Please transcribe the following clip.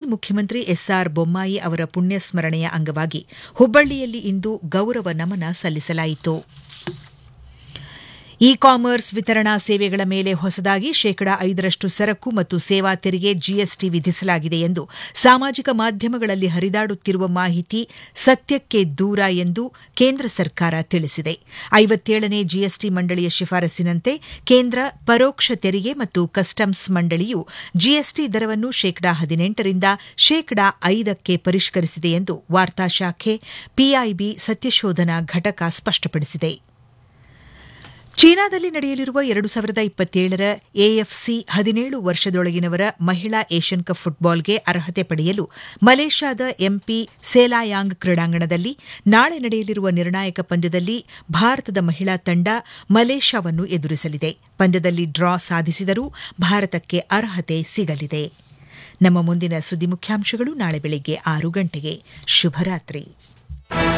ಮುಖ್ಯಮಂತ್ರಿ ಎಸ್ಆರ್ ಬೊಮ್ಮಾಯಿ ಅವರ ಪುಣ್ಯಸ್ಮರಣೆಯ ಅಂಗವಾಗಿ ಹುಬ್ಬಳ್ಳಿಯಲ್ಲಿ ಇಂದು ಗೌರವ ನಮನ ಸಲ್ಲಿಸಲಾಯಿತು ಇ ಕಾಮರ್ಸ್ ವಿತರಣಾ ಸೇವೆಗಳ ಮೇಲೆ ಹೊಸದಾಗಿ ಶೇಕಡಾ ಐದರಷ್ಟು ಸರಕು ಮತ್ತು ಸೇವಾ ತೆರಿಗೆ ಜಿಎಸ್ಟಿ ವಿಧಿಸಲಾಗಿದೆ ಎಂದು ಸಾಮಾಜಿಕ ಮಾಧ್ಯಮಗಳಲ್ಲಿ ಹರಿದಾಡುತ್ತಿರುವ ಮಾಹಿತಿ ಸತ್ಯಕ್ಕೆ ದೂರ ಎಂದು ಕೇಂದ್ರ ಸರ್ಕಾರ ತಿಳಿಸಿದೆ ಐವತ್ತೇಳನೇ ಜಿಎಸ್ಟಿ ಮಂಡಳಿಯ ಶಿಫಾರಸ್ಸಿನಂತೆ ಕೇಂದ್ರ ಪರೋಕ್ಷ ತೆರಿಗೆ ಮತ್ತು ಕಸ್ಟಮ್ಸ್ ಮಂಡಳಿಯು ಜಿಎಸ್ಟಿ ದರವನ್ನು ಶೇಕಡಾ ಹದಿನೆಂಟರಿಂದ ಶೇಕಡಾ ಐದಕ್ಕೆ ಪರಿಷ್ಕರಿಸಿದೆ ಎಂದು ವಾರ್ತಾ ಶಾಖೆ ಪಿಐಬಿ ಸತ್ಯಶೋಧನಾ ಘಟಕ ಸ್ಪಷ್ಟಪಡಿಸಿದೆ ಚೀನಾದಲ್ಲಿ ನಡೆಯಲಿರುವ ಎರಡು ಸಾವಿರದ ಇಪ್ಪತ್ತೇಳರ ಎಎಫ್ಸಿ ಹದಿನೇಳು ವರ್ಷದೊಳಗಿನವರ ಮಹಿಳಾ ಏಷ್ಯನ್ ಕಪ್ ಫುಟ್ಬಾಲ್ಗೆ ಅರ್ಹತೆ ಪಡೆಯಲು ಮಲೇಷ್ಯಾದ ಎಂಪಿ ಸೇಲಾಯಾಂಗ್ ಕ್ರೀಡಾಂಗಣದಲ್ಲಿ ನಾಳೆ ನಡೆಯಲಿರುವ ನಿರ್ಣಾಯಕ ಪಂದ್ಯದಲ್ಲಿ ಭಾರತದ ಮಹಿಳಾ ತಂಡ ಮಲೇಷ್ಯಾವನ್ನು ಎದುರಿಸಲಿದೆ ಪಂದ್ಯದಲ್ಲಿ ಡ್ರಾ ಸಾಧಿಸಿದರೂ ಭಾರತಕ್ಕೆ ಅರ್ಹತೆ ಸಿಗಲಿದೆ ನಮ್ಮ ಮುಂದಿನ ಸುದ್ದಿ ಮುಖ್ಯಾಂಶಗಳು ನಾಳೆ ಬೆಳಗ್ಗೆ ಆರು ಗಂಟೆಗೆ ಶುಭರಾತ್ರಿ